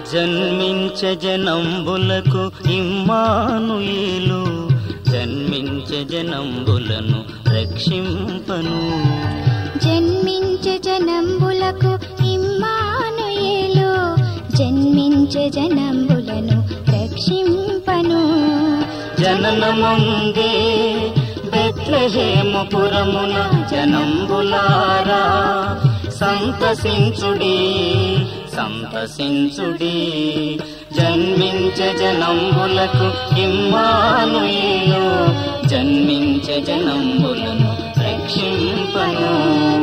జన్మించ జనంబులకు ఇమ్మానుయేలు జన్మించ జనంబులను రక్షింపను జన్మించే జనంబులకు ఇమ్మానుయేలు జన్మించే జనంబులను రక్షింపను జననముందే బెత్లహేమపురమున జనంబులారా సంతసించుడి సంతసించుడి జన్మించ జనంబులకు ఇమ్మానుయేలు జన్మించ జనంబులను రక్షింపను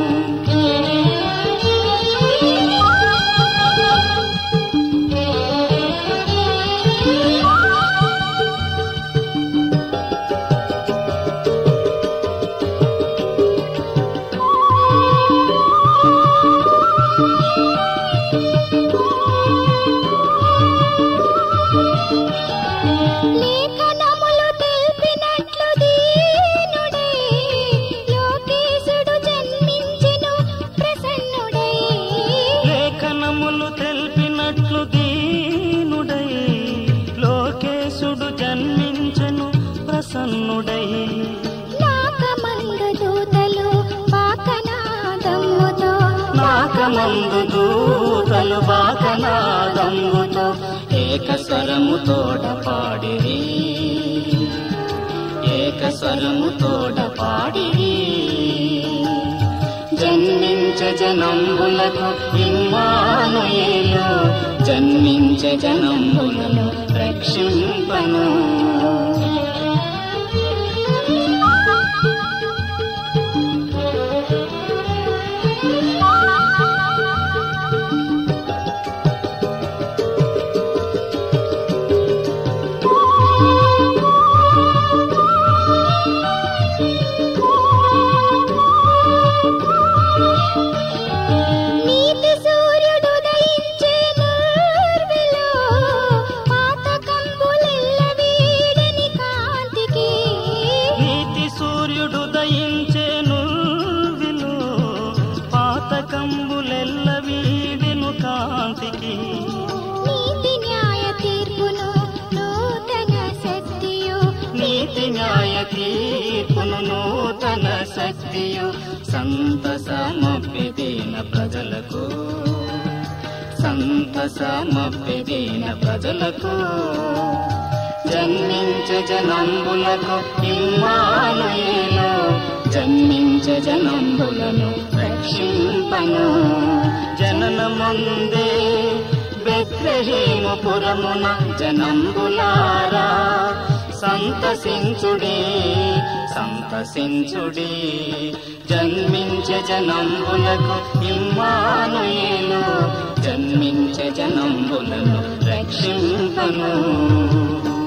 లేఖనములు తెలిపినట్లు దీనుడై లోకేశుడు జన్మించెను ప్రసన్నుడై లేఖనములు తెలిపినట్లు దీనుడై లోకేశుడు జన్మించెను ప్రసన్నుడై నాకమందు దూతలు పాకనాదమ్ముతో నాకమందు దూతలు బాకనాదమ్ముతో ఏకస్వరము తోడ పాడిరి ఏకస్వరము తోడ పాడిరి జన్మించ జనంబులకు ఇమ్మానుయేలు జన్మించ జనంబులను రక్షింపను నీతి సూర్యుడు ఉదయించే నూర్విలో పాతకంబులెల్ల వీడని కాంతికి నీతి సూర్యుడు దయించేను విను పాతకంబులెల్ల వీడిను కాంతికి నీతి న్యాయ తీర్పును నూతన శక్తియు నీతి న్యాయ తీర్పును నూతన శక్తియు సంతసమప్పిదీన ప్రజలకు సంతసమప్పిదీన ప్రజలకు జన్మించ జనంబులకు ఇమ్మానుయేలు జన్మించ జనంబులను రక్షింపను జననముందే బెత్లహేమపురమున జనంబులారా సంతసించుడి సంతసించుడి జన్మించ జనంబులకు ఇమ్మానుయేలు జన్మించ జనంబులను రక్షింపను